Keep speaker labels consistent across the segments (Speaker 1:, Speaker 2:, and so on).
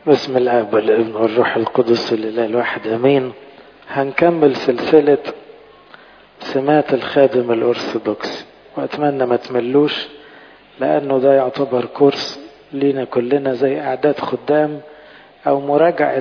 Speaker 1: بسم الاب والابن والروح القدس الاله الواحد امين هنكمل سلسله سمات الخادم الارثوذكسي واتمنى ما تملوش لانه ده يعتبر كورس لينا كلنا زي اعداد خدام او مراجعه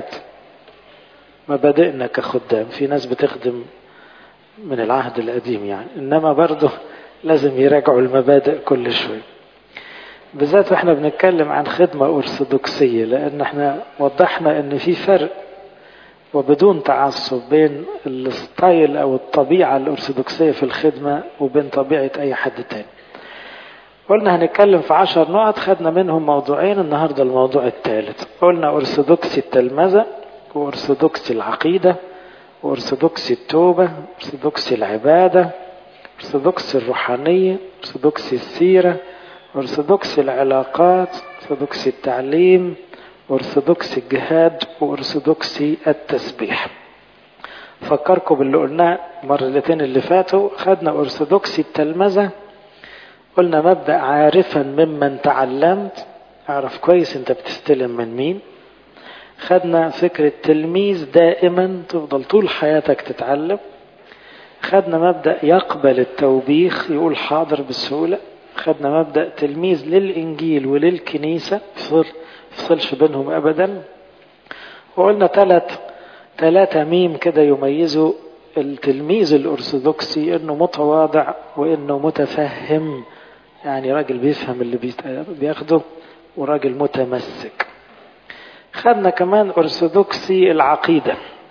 Speaker 1: مبادئنا كخدام في ناس بتخدم من العهد القديم يعني انما برضه لازم يراجعوا المبادئ كل شويه بالذات واحنا بنتكلم عن خدمة أرثوذكسية لأن احنا وضحنا أن في فرق وبدون تعصب بين الستايل أو الطبيعة الأرثوذكسية في الخدمة وبين طبيعة أي حد تاني قلنا هنتكلم في عشر نقط خدنا منهم موضوعين النهاردة الموضوع الثالث قلنا أرثوذكسي التلمذة وأرثوذكسي العقيدة وأرثوذكسي التوبة أرثوذكسي العبادة أرثوذكسي الروحانية أرثوذكسي السيرة أرثوذكسي العلاقات أرثوذكسي التعليم أرثوذكسي الجهاد وأرثوذكسي التسبيح فكركم باللي قلناه مرتين اللي فاتوا خدنا أرثوذكسي التلمذة قلنا مبدأ عارفا ممن تعلمت اعرف كويس انت بتستلم من مين خدنا فكرة تلميذ دائما تفضل طول حياتك تتعلم خدنا مبدأ يقبل التوبيخ يقول حاضر بسهولة خدنا مبدأ تلميذ للإنجيل وللكنيسة فصل فصلش بينهم أبدا وقلنا ثلاث ثلاثة ميم كده يميزوا التلميذ الأرثوذكسي إنه متواضع وإنه متفهم يعني راجل بيفهم اللي بياخده وراجل متمسك خدنا كمان أرثوذكسي العقيدة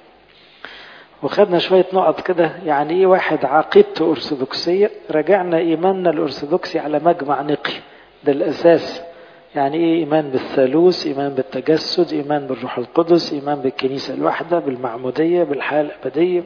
Speaker 1: وخدنا شوية نقط كده يعني ايه واحد عقيدته أرثوذكسية رجعنا إيماننا الأرثوذكسي على مجمع نقي ده الأساس يعني ايه إيمان بالثالوث إيمان بالتجسد إيمان بالروح القدس إيمان بالكنيسة الواحدة بالمعمودية بالحياة الأبدية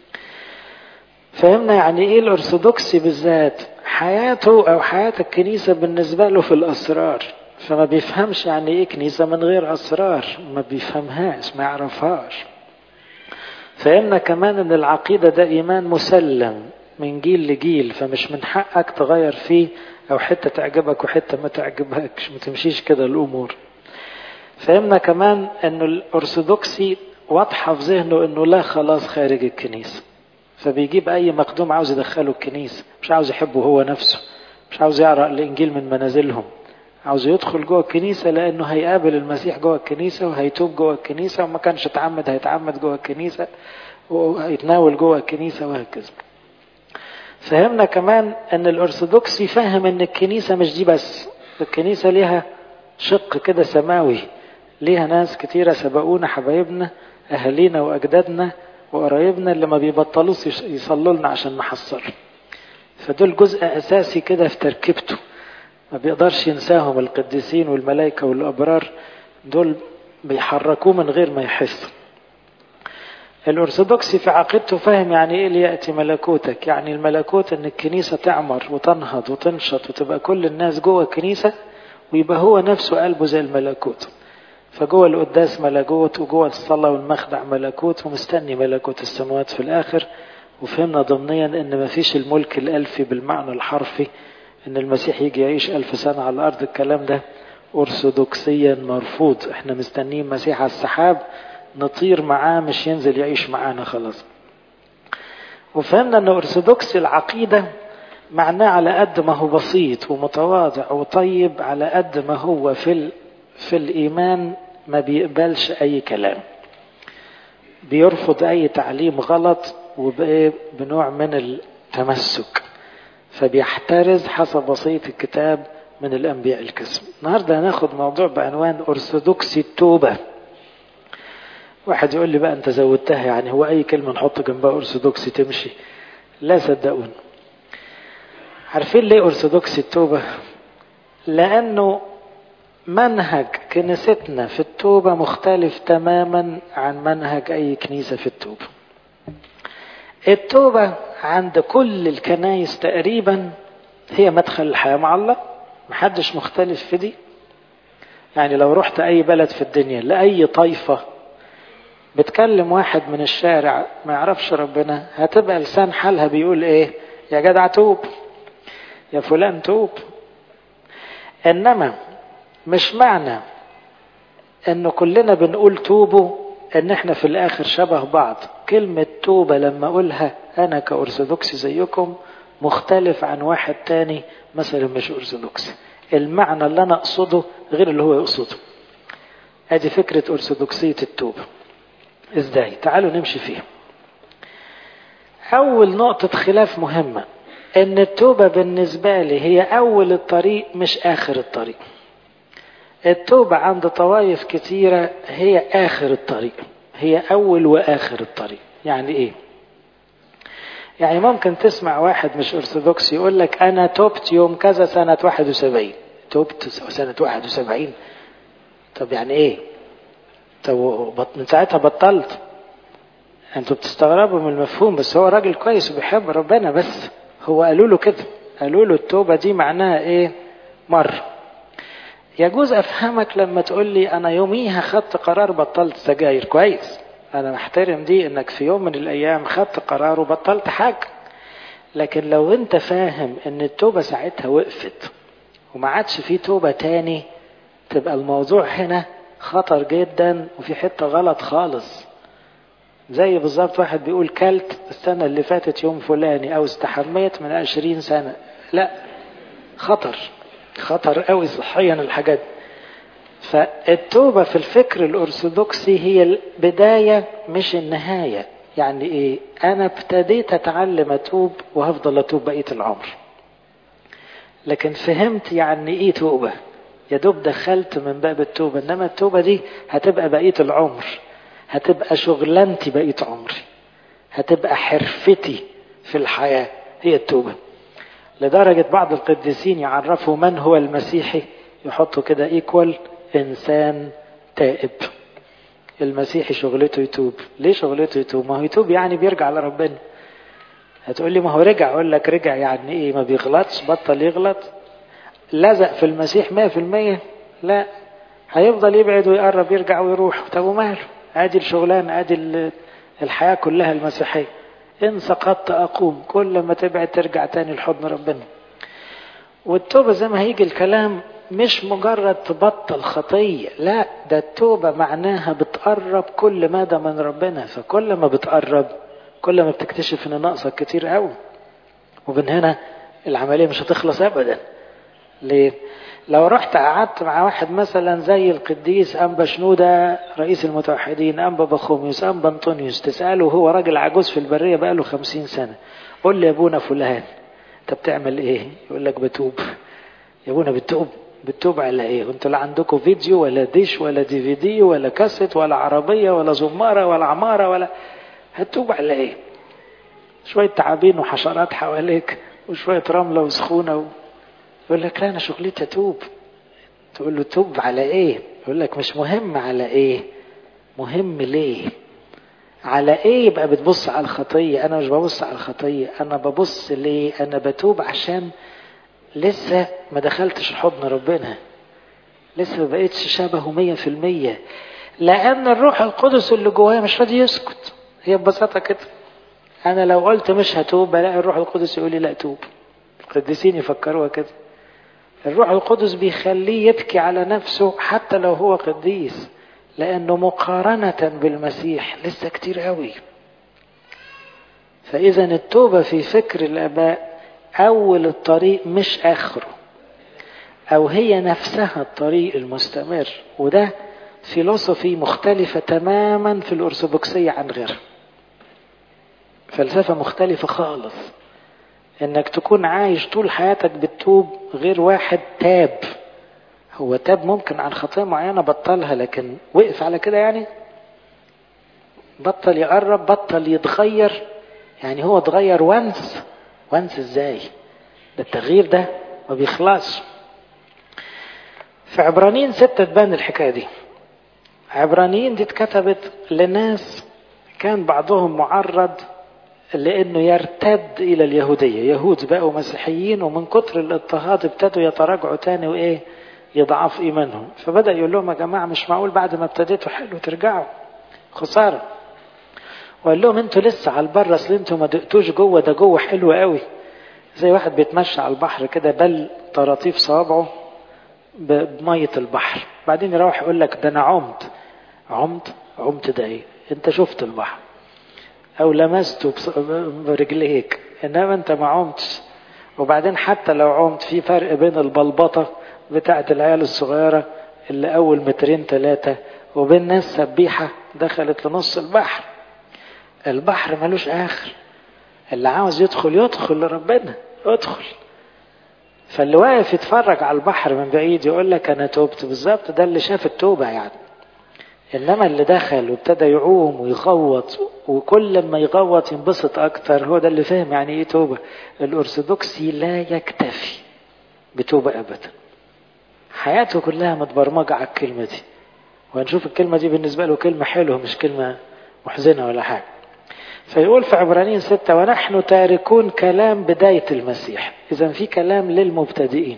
Speaker 1: فهمنا يعني ايه الأرثوذكسي بالذات حياته أو حياة الكنيسة بالنسبة له في الأسرار فما بيفهمش يعني ايه كنيسة من غير أسرار ما بيفهمهاش ما يعرفهاش فهمنا كمان ان العقيدة ده ايمان مسلم من جيل لجيل فمش من حقك تغير فيه او حتة تعجبك وحتة ما تعجبكش ما تمشيش كده الامور فهمنا كمان ان الارثوذكسي واضحة في ذهنه انه لا خلاص خارج الكنيسة فبيجيب اي مخدوم عاوز يدخله الكنيسة مش عاوز يحبه هو نفسه مش عاوز يقرأ الانجيل من منازلهم عاوز يدخل جوه الكنيسة لأنه هيقابل المسيح جوه الكنيسة وهيتوب جوه الكنيسة وما كانش اتعمد هيتعمد جوه الكنيسة وهيتناول جوه الكنيسة وهكذا فهمنا كمان أن الأرثوذكسي فاهم أن الكنيسة مش دي بس الكنيسة ليها شق كده سماوي ليها ناس كتيرة سبقونا حبايبنا أهالينا وأجدادنا وقرايبنا اللي ما بيبطلوش يصلوا لنا عشان نحصل فدول جزء أساسي كده في تركيبته ما بيقدرش ينساهم القديسين والملائكة والأبرار دول بيحركوه من غير ما يحس الأرثوذكسي في عقيدته فاهم يعني إيه ليأتي ملكوتك يعني الملكوت أن الكنيسة تعمر وتنهض وتنشط وتبقى كل الناس جوه الكنيسة ويبقى هو نفسه قلبه زي الملكوت فجوه القداس ملكوت وجوه الصلاة والمخدع ملكوت ومستني ملكوت السماوات في الآخر وفهمنا ضمنيا أن ما فيش الملك الألفي بالمعنى الحرفي ان المسيح يجي يعيش ألف سنة على الأرض الكلام ده أرثوذكسيا مرفوض احنا مستنيين مسيح على السحاب نطير معاه مش ينزل يعيش معانا خلاص وفهمنا ان أرثوذكسي العقيدة معناه على قد ما هو بسيط ومتواضع وطيب على قد ما هو في ال... في الإيمان ما بيقبلش أي كلام بيرفض أي تعليم غلط وبنوع من التمسك فبيحترز حسب وصية الكتاب من الأنبياء الكسب النهاردة هناخد موضوع بعنوان أرثوذكسي التوبة واحد يقول لي بقى أنت زودتها يعني هو أي كلمة نحط جنبها أرثوذكسي تمشي لا صدقوني عارفين ليه أرثوذكسي التوبة لأنه منهج كنيستنا في التوبة مختلف تماما عن منهج أي كنيسة في التوبة التوبة عند كل الكنايس تقريبا هي مدخل الحياة مع الله محدش مختلف في دي يعني لو رحت أي بلد في الدنيا لأي طائفة بتكلم واحد من الشارع ما يعرفش ربنا هتبقى لسان حالها بيقول ايه يا جدع توب يا فلان توب انما مش معنى انه كلنا بنقول توبوا ان احنا في الاخر شبه بعض كلمة توبة لما اقولها انا كأرثوذكسي زيكم مختلف عن واحد تاني مثلا مش أرثوذكسي المعنى اللي أنا أقصده غير اللي هو يقصده ادي فكرة أرثوذكسية التوبة ازاي تعالوا نمشي فيها أول نقطة خلاف مهمة إن التوبة بالنسبة لي هي أول الطريق مش آخر الطريق التوبة عند طوائف كتيرة هي آخر الطريق هي أول وآخر الطريق يعني إيه يعني ممكن تسمع واحد مش أرثوذكسي يقول لك أنا توبت يوم كذا سنة 71 توبت سنة 71 طب يعني إيه طب من ساعتها بطلت انتوا بتستغربوا من المفهوم بس هو راجل كويس وبيحب ربنا بس هو قالوا له كده قالوا له التوبة دي معناها ايه مرة يجوز افهمك لما تقول لي انا يوميها خدت قرار بطلت سجاير كويس انا محترم دي انك في يوم من الايام خدت قرار وبطلت حاجة لكن لو انت فاهم ان التوبة ساعتها وقفت وما عادش في توبة تاني تبقى الموضوع هنا خطر جدا وفي حتة غلط خالص زي بالظبط واحد بيقول كلت السنة اللي فاتت يوم فلاني أو استحميت من عشرين سنة لا خطر خطر قوي صحيا الحاجات فالتوبة في الفكر الأرثوذكسي هي البداية مش النهاية يعني إيه أنا ابتديت أتعلم أتوب وهفضل أتوب بقية العمر لكن فهمت يعني إيه توبة يا دوب دخلت من باب التوبة إنما التوبة دي هتبقى بقية العمر هتبقى شغلانتي بقية عمري هتبقى حرفتي في الحياة هي التوبة لدرجة بعض القديسين يعرفوا من هو المسيحي يحطوا كده ايكوال انسان تائب المسيحي شغلته يتوب ليه شغلته يتوب ما هو يتوب يعني بيرجع لربنا هتقول لي ما هو رجع اقول لك رجع يعني ايه ما بيغلطش بطل يغلط لزق في المسيح مية في المية لا هيفضل يبعد ويقرب يرجع ويروح طب وماله ادي الشغلانه ادي الحياه كلها المسيحيه ان سقطت اقوم كل ما تبعد ترجع تاني لحضن ربنا والتوبه زي ما هيجي الكلام مش مجرد تبطل خطيه لا ده التوبه معناها بتقرب كل مدى من ربنا فكل ما بتقرب كل ما بتكتشف ان ناقصك كتير قوي ومن هنا العمليه مش هتخلص ابدا ليه لو رحت قعدت مع واحد مثلا زي القديس أنبا شنودة رئيس المتوحدين أنبا بخوميوس أنبا أنطونيوس تسأله هو راجل عجوز في البرية بقاله خمسين سنة قول لي يا أبونا فلان أنت بتعمل إيه؟ يقول لك بتوب يا أبونا بتوب بتوب على إيه؟ وأنتوا لا عندكم فيديو ولا ديش ولا دي في دي ولا كاسيت ولا عربية ولا زمارة ولا عمارة ولا هتوب على إيه؟ شوية تعابين وحشرات حواليك وشوية رملة وسخونة و... يقول لك لا انا شغلتي اتوب تقول له توب على ايه يقول لك مش مهم على ايه مهم ليه على ايه يبقى بتبص على الخطية انا مش ببص على الخطية انا ببص ليه انا بتوب عشان لسه ما دخلتش حضن ربنا لسه ما بقيتش شبهه مية في المية لان الروح القدس اللي جوايا مش راضي يسكت هي ببساطة كده انا لو قلت مش هتوب بلاقي الروح القدس يقول لي لا توب القديسين يفكروها كده الروح القدس بيخليه يبكي على نفسه حتى لو هو قديس لأنه مقارنة بالمسيح لسه كتير قوي فإذا التوبة في فكر الآباء أول الطريق مش آخره أو هي نفسها الطريق المستمر وده فيلوسوفي مختلفة تماما في الأرثوذكسية عن غيرها فلسفة مختلفة خالص انك تكون عايش طول حياتك بتتوب غير واحد تاب هو تاب ممكن عن خطية معينة بطلها لكن وقف على كده يعني بطل يقرب بطل يتغير يعني هو اتغير وانس وانس ازاي ده التغيير ده ما بيخلصش في عبرانيين ستة تبان الحكاية دي عبرانيين دي اتكتبت لناس كان بعضهم معرض لانه يرتد الى اليهوديه يهود بقوا مسيحيين ومن كتر الاضطهاد ابتدوا يتراجعوا تاني وايه يضعف ايمانهم فبدا يقول لهم يا جماعه مش معقول بعد ما ابتديتوا حلو ترجعوا خساره وقال لهم انتوا لسه على البر اصل انتوا ما دقتوش جوه ده جوه حلو قوي زي واحد بيتمشى على البحر كده بل طراطيف صوابعه بمية البحر بعدين يروح يقول لك ده أنا عمت عمت عمت ده إيه أنت شفت البحر أو لمسته برجليك إنما أنت ما عمتش وبعدين حتى لو عمت في فرق بين البلبطة بتاعة العيال الصغيرة اللي أول مترين ثلاثة وبين ناس سبيحة دخلت لنص البحر البحر ملوش آخر اللي عاوز يدخل يدخل لربنا ادخل فاللي واقف يتفرج على البحر من بعيد يقول لك انا توبت بالظبط ده اللي شاف التوبه يعني انما اللي دخل وابتدى يعوم ويغوط وكل ما يغوط ينبسط اكتر هو ده اللي فاهم يعني ايه توبه الارثوذكسي لا يكتفي بتوبه ابدا حياته كلها متبرمجه على الكلمه دي وهنشوف الكلمه دي بالنسبه له كلمه حلوه مش كلمه محزنه ولا حاجه فيقول في عبرانيين ستة ونحن تاركون كلام بداية المسيح إذا في كلام للمبتدئين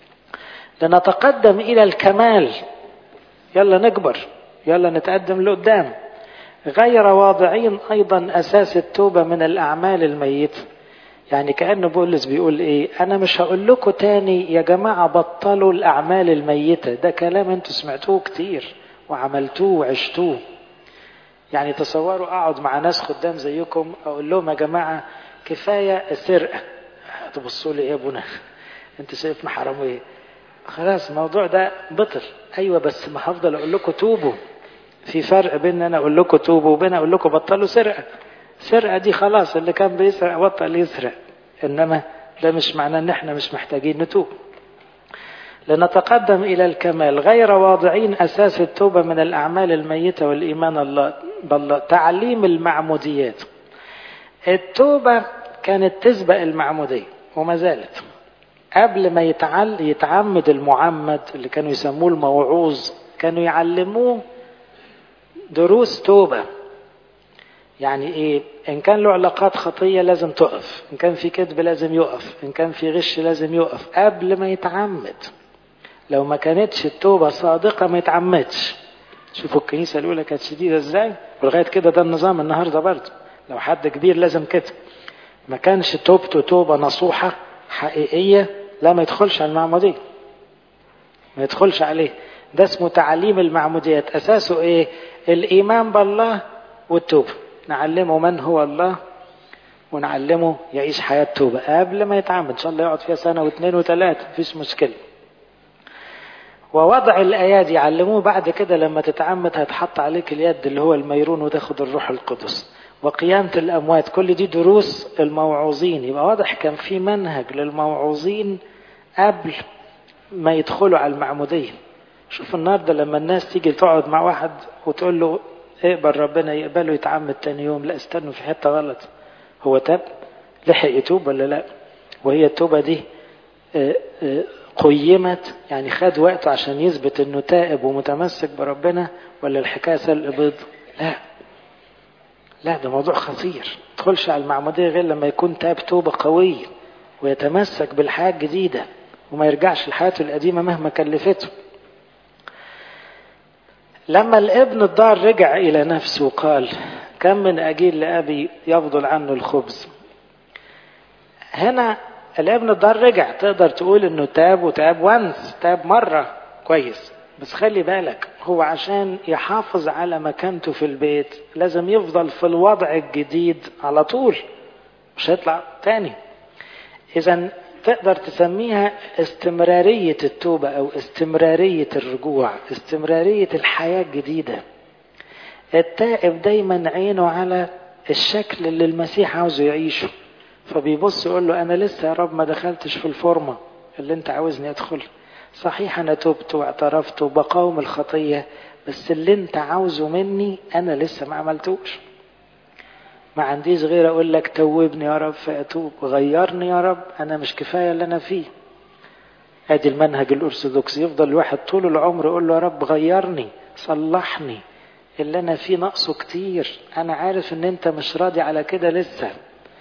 Speaker 1: لنتقدم إلى الكمال يلا نكبر يلا نتقدم لقدام غير واضعين أيضا أساس التوبة من الأعمال الميتة يعني كأنه بولس بيقول إيه أنا مش هقول لكم تاني يا جماعة بطلوا الأعمال الميتة ده كلام أنتوا سمعتوه كتير وعملتوه وعشتوه يعني تصوروا اقعد مع ناس خدام زيكم اقول لهم يا جماعه كفايه السرقه تبصوا لي ايه يا ابونا انت شايفنا حراميه خلاص الموضوع ده بطل ايوه بس ما هفضل اقول لكم توبوا في فرق بين انا اقول لكم توبوا وبين اقول لكم بطلوا سرقه سرقه دي خلاص اللي كان بيسرق بطل يسرق انما ده مش معناه ان احنا مش محتاجين نتوب لنتقدم إلى الكمال غير واضعين أساس التوبة من الأعمال الميتة والإيمان الله بالله تعليم المعموديات التوبة كانت تسبق المعمودية وما زالت قبل ما يتعل يتعمد المعمد اللي كانوا يسموه الموعوظ كانوا يعلموه دروس توبة يعني ايه ان كان له علاقات خطية لازم تقف ان كان في كذب لازم يقف ان كان في غش لازم يقف قبل ما يتعمد لو ما كانتش التوبة صادقة ما يتعمدش شوفوا الكنيسة الأولى كانت شديدة ازاي ولغاية كده ده النظام النهاردة برضه لو حد كبير لازم كده ما كانش توبته توبة نصوحة حقيقية لا ما يدخلش على المعمودية ما يدخلش عليه ده اسمه تعليم المعموديات أساسه إيه الإيمان بالله والتوبة نعلمه من هو الله ونعلمه يعيش حياة توبة قبل ما يتعمد إن شاء الله يقعد فيها سنة واثنين وثلاثة مفيش مشكلة ووضع الأيادي يعلموه بعد كده لما تتعمد هتحط عليك اليد اللي هو الميرون وتاخد الروح القدس وقيامة الأموات كل دي دروس الموعوظين يبقى واضح كان في منهج للموعوظين قبل ما يدخلوا على المعمودية شوف النهارده لما الناس تيجي تقعد مع واحد وتقول له اقبل ربنا يقبله يتعمد تاني يوم لا استنوا في حته غلط هو تاب لحق يتوب ولا لا وهي التوبه دي قيمت يعني خد وقته عشان يثبت انه تائب ومتمسك بربنا ولا الحكايه سلق بيض لا لا ده موضوع خطير تدخلش على المعموديه غير لما يكون تاب توبه قويه ويتمسك بالحياه الجديده وما يرجعش لحياته القديمه مهما كلفته لما الابن الضار رجع إلى نفسه وقال كم من أجيل لأبي يفضل عنه الخبز هنا الابن الضار رجع تقدر تقول انه تاب وتاب وانس تاب مرة كويس بس خلي بالك هو عشان يحافظ على مكانته في البيت لازم يفضل في الوضع الجديد على طول مش هيطلع تاني اذا تقدر تسميها استمرارية التوبة أو استمرارية الرجوع استمرارية الحياة الجديدة التائب دايما عينه على الشكل اللي المسيح عاوزه يعيشه فبيبص يقول له أنا لسه يا رب ما دخلتش في الفورمة اللي أنت عاوزني أدخل صحيح أنا تبت واعترفت وبقاوم الخطية بس اللي أنت عاوزه مني أنا لسه ما عملتوش ما عنديش غير اقول لك توبني يا رب فاتوب غيرني يا رب انا مش كفايه اللي انا فيه ادي المنهج الارثوذكسي يفضل الواحد طول العمر يقول له يا رب غيرني صلحني اللي انا فيه ناقصه كتير انا عارف ان انت مش راضي على كده لسه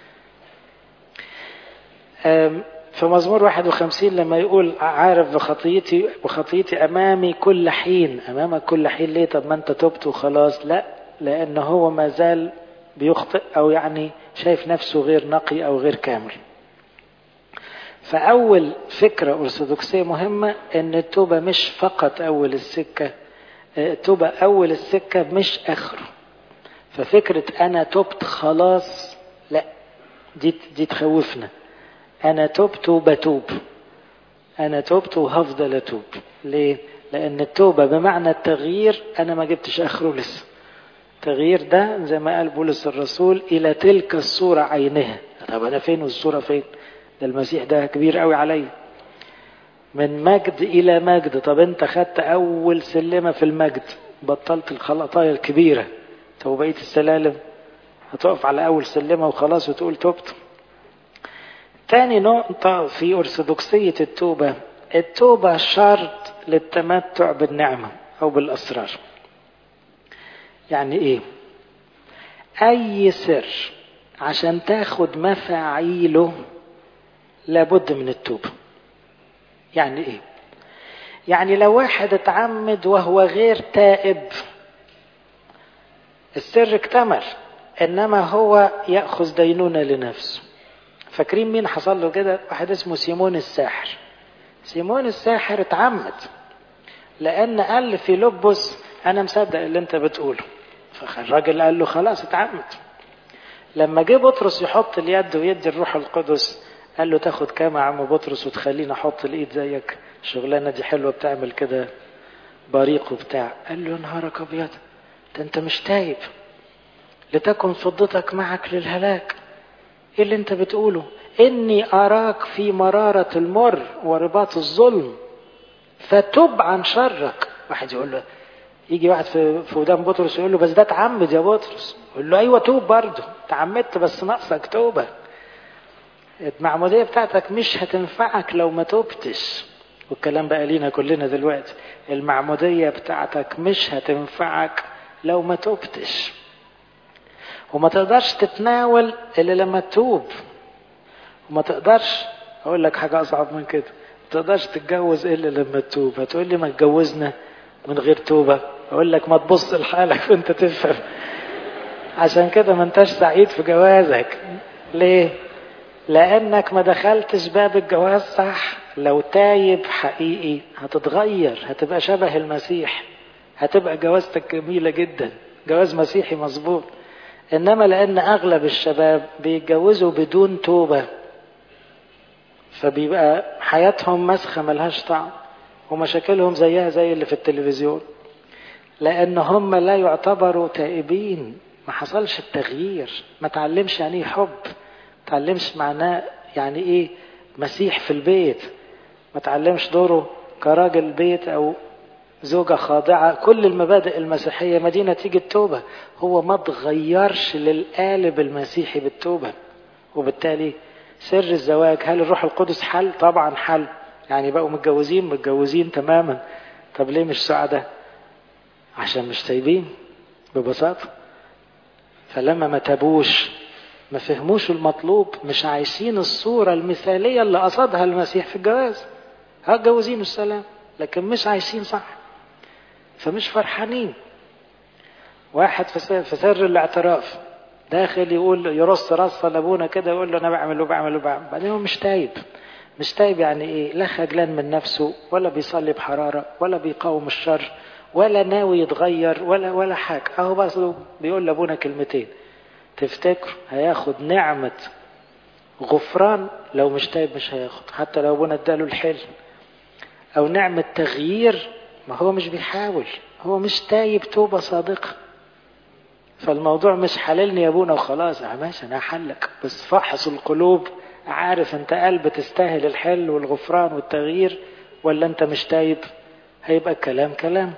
Speaker 1: في مزمور 51 لما يقول عارف بخطيتي بخطيتي امامي كل حين امامك كل حين ليه طب ما انت تبت وخلاص لا لان هو ما زال بيخطئ او يعني شايف نفسه غير نقي او غير كامل فأول فكرة أرثوذكسية مهمة إن التوبة مش فقط أول السكة التوبة أول السكة مش آخره ففكرة أنا تبت خلاص لا دي دي تخوفنا أنا تبت وبتوب أنا تبت وهفضل أتوب ليه؟ لأن التوبة بمعنى التغيير أنا ما جبتش آخره لسه التغيير ده زي ما قال بولس الرسول إلى تلك الصورة عينها طب أنا فين والصورة فين؟ ده المسيح ده كبير قوي عليا من مجد إلى مجد طب أنت خدت أول سلمة في المجد بطلت الخلطايا الكبيرة طب بقية السلالم هتقف على أول سلمة وخلاص وتقول تبت تاني نقطة في أرثوذكسية التوبة التوبة شرط للتمتع بالنعمة أو بالأسرار يعني إيه أي سر عشان تاخد مفاعيله لابد من التوبة يعني إيه يعني لو واحد اتعمد وهو غير تائب السر اكتمل انما هو ياخذ دينونه لنفسه فاكرين مين حصل له كده واحد اسمه سيمون الساحر سيمون الساحر اتعمد لان قال في لبس انا مصدق اللي انت بتقوله فالراجل قال له خلاص اتعمد لما جه بطرس يحط اليد ويدي الروح القدس قال له تاخد كام يا عم بطرس وتخليني احط الايد زيك الشغلانه دي حلوه بتعمل كده بريق وبتاع قال له يا نهارك ابيض ده انت مش تايب لتكن فضتك معك للهلاك ايه اللي انت بتقوله اني اراك في مرارة المر ورباط الظلم فتب عن شرك واحد يقول له يجي واحد في في ودان بطرس يقول له بس ده اتعمد يا بطرس يقول له ايوه توب برضه اتعمدت بس ناقصك توبه المعموديه بتاعتك مش هتنفعك لو ما توبتش والكلام بقى لينا كلنا دلوقتي المعموديه بتاعتك مش هتنفعك لو ما توبتش وما تقدرش تتناول الا لما تتوب وما تقدرش اقول لك حاجه اصعب من كده ما تقدرش تتجوز الا لما تتوب هتقول لي ما اتجوزنا من غير توبه اقول لك ما تبص لحالك وانت تفهم عشان كده ما انتش سعيد في جوازك ليه لانك ما دخلتش باب الجواز صح لو تايب حقيقي هتتغير هتبقى شبه المسيح هتبقى جوازتك جميلة جدا جواز مسيحي مظبوط انما لان اغلب الشباب بيتجوزوا بدون توبة فبيبقى حياتهم مسخة ملهاش طعم ومشاكلهم زيها زي اللي في التلفزيون لان هم لا يعتبروا تائبين ما حصلش التغيير ما تعلمش يعني ايه حب ما تعلمش معناه يعني ايه مسيح في البيت ما تعلمش دوره كراجل بيت او زوجة خاضعة كل المبادئ المسيحية ما دي نتيجة توبة هو ما تغيرش للقالب المسيحي بالتوبة وبالتالي سر الزواج هل الروح القدس حل طبعا حل يعني بقوا متجوزين متجوزين تماما طب ليه مش سعداء عشان مش سايبين ببساطة فلما ما تابوش ما فهموش المطلوب مش عايشين الصورة المثالية اللي قصدها المسيح في الجواز هتجوزين السلام لكن مش عايشين صح فمش فرحانين واحد في سر الاعتراف داخل يقول يرص رصه لابونا كده يقول له انا بعمل وبعمل وبعمل بعدين هو مش تايب مش تايب يعني ايه لا خجلان من نفسه ولا بيصلي بحراره ولا بيقاوم الشر ولا ناوي يتغير ولا ولا حاجه اهو بس بيقول لابونا كلمتين تفتكر هياخد نعمه غفران لو مش تايب مش هياخد حتى لو ابونا اداله الحلم او نعمه تغيير ما هو مش بيحاول هو مش تايب توبه صادقه فالموضوع مش حللني يا ابونا وخلاص يا ماشي انا حلك بس فحص القلوب عارف انت قلب تستاهل الحل والغفران والتغيير ولا انت مش تايب هيبقى الكلام كلام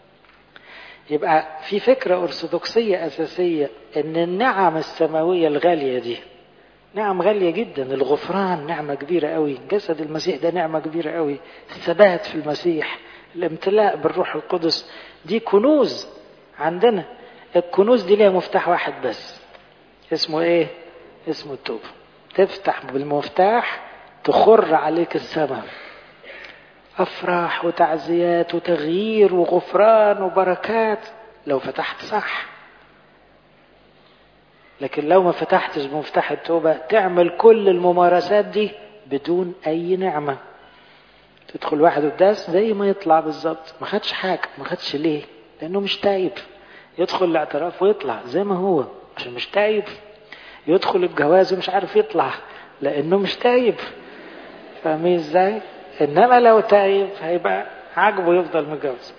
Speaker 1: يبقى في فكرة أرثوذكسية أساسية إن النعم السماوية الغالية دي نعم غالية جدا الغفران نعمة كبيرة قوي جسد المسيح ده نعمة كبيرة قوي الثبات في المسيح الامتلاء بالروح القدس دي كنوز عندنا الكنوز دي ليها مفتاح واحد بس اسمه ايه اسمه التوبة تفتح بالمفتاح تخر عليك السماء افراح وتعزيات وتغيير وغفران وبركات لو فتحت صح لكن لو ما فتحتش بمفتاح التوبة تعمل كل الممارسات دي بدون أي نعمة تدخل واحد قداس زي ما يطلع بالظبط ما خدش حاجة ما خدش ليه لأنه مش تايب يدخل الاعتراف ويطلع زي ما هو عشان مش تايب يدخل الجواز ومش عارف يطلع لأنه مش تايب فاهمين ازاي؟ إنما لو تايب هيبقى عاجبه يفضل متجوز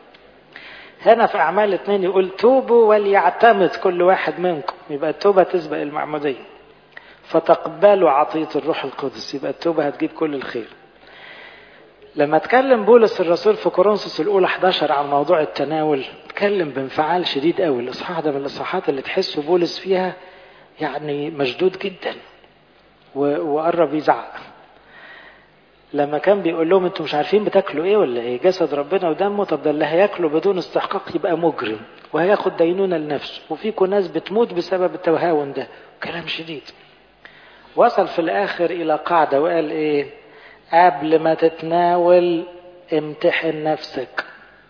Speaker 1: هنا في أعمال اتنين يقول توبوا وليعتمد كل واحد منكم يبقى التوبة تسبق المعمودية فتقبلوا عطية الروح القدس يبقى التوبة هتجيب كل الخير لما اتكلم بولس الرسول في كورنثوس الأولى 11 عن موضوع التناول اتكلم بانفعال شديد قوي الإصحاح ده من الإصحاحات اللي تحسوا بولس فيها يعني مشدود جدا وقرب يزعق لما كان بيقول لهم انتوا مش عارفين بتاكلوا ايه ولا ايه جسد ربنا ودمه طب ده اللي هياكله بدون استحقاق يبقى مجرم وهياخد دينونة لنفسه وفيكم ناس بتموت بسبب التوهاون ده كلام شديد وصل في الاخر الى قاعدة وقال ايه قبل ما تتناول امتحن نفسك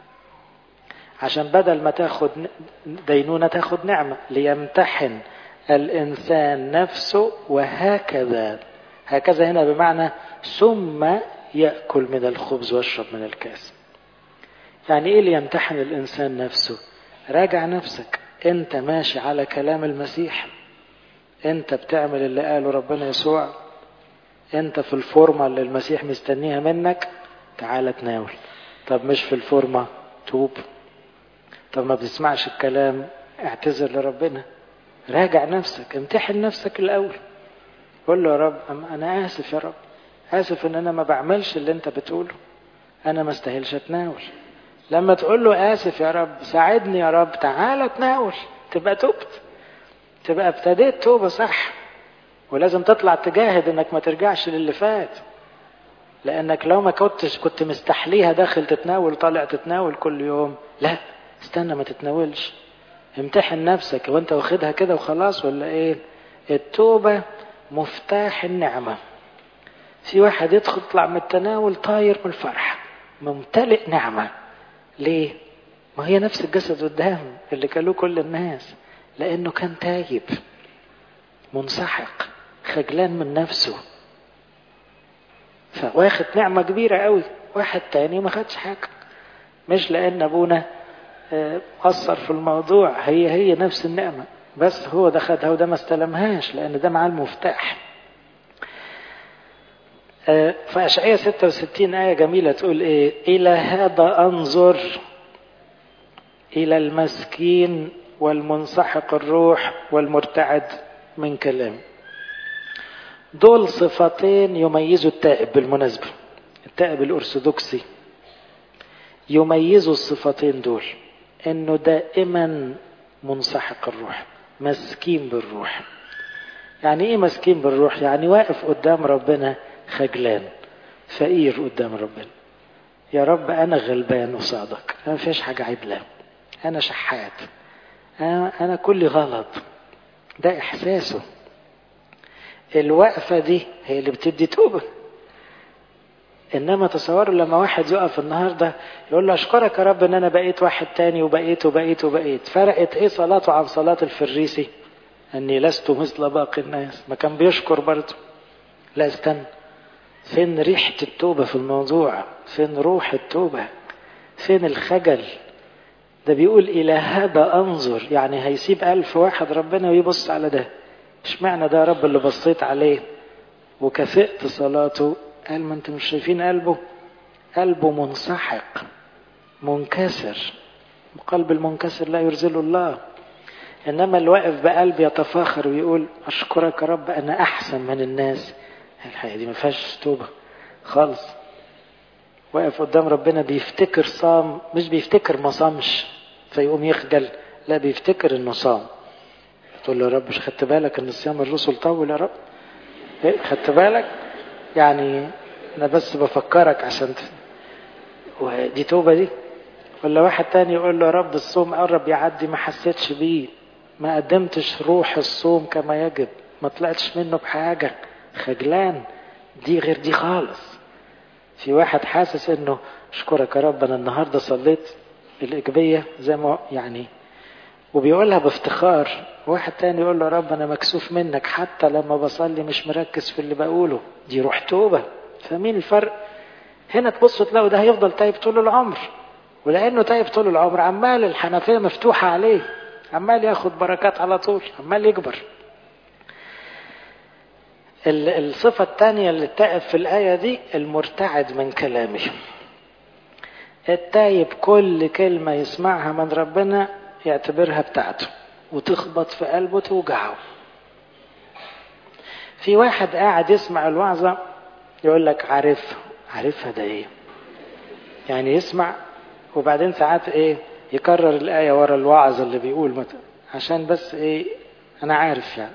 Speaker 1: عشان بدل ما تاخد دينونة تاخد نعمة ليمتحن الإنسان نفسه وهكذا هكذا هنا بمعنى ثم يأكل من الخبز ويشرب من الكاس يعني ايه اللي يمتحن الانسان نفسه راجع نفسك انت ماشي على كلام المسيح انت بتعمل اللي قاله ربنا يسوع انت في الفورمة اللي المسيح مستنيها منك تعال تناول طب مش في الفورمة توب طب ما بتسمعش الكلام اعتذر لربنا راجع نفسك امتحن نفسك الاول قول له يا رب انا اسف يا رب اسف ان انا ما بعملش اللي انت بتقوله انا ما استاهلش اتناول لما تقول له اسف يا رب ساعدني يا رب تعالى تناول تبقى تبت تبقى ابتديت توبه صح ولازم تطلع تجاهد انك ما ترجعش للي فات لانك لو ما كنتش كنت مستحليها داخل تتناول طالع تتناول كل يوم لا استنى ما تتناولش امتحن نفسك وانت واخدها كده وخلاص ولا ايه التوبة مفتاح النعمة في واحد يدخل يطلع من التناول طاير من الفرح ممتلئ نعمة ليه ما هي نفس الجسد قدام اللي كلوه كل الناس لانه كان تايب منسحق خجلان من نفسه فواخد نعمة كبيرة قوي واحد تاني ما خدش حاجة مش لأن أبونا قصر في الموضوع هي هي نفس النعمة بس هو ده خدها وده ما استلمهاش لأن ده معاه المفتاح فأشعية 66 آية جميلة تقول إيه إلى هذا أنظر إلى المسكين والمنسحق الروح والمرتعد من كلام دول صفتين يميزوا التائب بالمناسبة التائب الأرثوذكسي يميزوا الصفتين دول انه دائما منسحق الروح مسكين بالروح يعني ايه مسكين بالروح يعني واقف قدام ربنا خجلان فقير قدام ربنا يا رب انا غلبان قصادك انا ما فيش حاجه عدله انا شحات انا انا كلي غلط ده احساسه الوقفه دي هي اللي بتدي توبه انما تصوروا لما واحد يقف النهارده يقول له اشكرك يا رب ان انا بقيت واحد تاني وبقيت وبقيت وبقيت فرقت ايه صلاته عن صلاه الفريسي اني لست مثل باقي الناس ما كان بيشكر برضه لا استنى فين ريحة التوبة في الموضوع فين روح التوبة فين الخجل ده بيقول إلى هذا أنظر يعني هيسيب ألف واحد ربنا ويبص على ده اشمعنى ده يا رب اللي بصيت عليه وكفئت صلاته قال ما انتم مش شايفين قلبه قلبه منسحق منكسر قلب المنكسر لا يرزله الله انما اللي واقف بقلب يتفاخر ويقول اشكرك يا رب انا احسن من الناس الحقيقه دي ما فيهاش توبه خالص واقف قدام ربنا بيفتكر صام مش بيفتكر ما صامش فيقوم يخجل لا بيفتكر انه صام تقول له يا رب مش خدت بالك ان صيام الرسل طول يا رب إيه خدت بالك يعني انا بس بفكرك عشان ت... ودي توبه دي ولا واحد تاني يقول له يا رب الصوم قرب يعدي ما حسيتش بيه ما قدمتش روح الصوم كما يجب ما طلعتش منه بحاجه خجلان دي غير دي خالص في واحد حاسس انه اشكرك يا رب انا النهارده صليت الايجابيه زي ما يعني وبيقولها بافتخار واحد تاني يقول له يا رب انا مكسوف منك حتى لما بصلي مش مركز في اللي بقوله دي روح توبة فمين الفرق هنا تبصوا تلاقوا ده هيفضل تايب طول العمر ولانه تايب طول العمر عمال الحنفية مفتوحة عليه عمال ياخد بركات على طول عمال يكبر الصفة الثانية اللي تائب في الآية دي المرتعد من كلامه التايب كل كلمة يسمعها من ربنا يعتبرها بتاعته وتخبط في قلبه توجعه في واحد قاعد يسمع الوعظة يقول لك عارفها عارفها ده ايه يعني يسمع وبعدين ساعات ايه يكرر الآية ورا الوعظ اللي بيقول مت... عشان بس ايه انا عارف يعني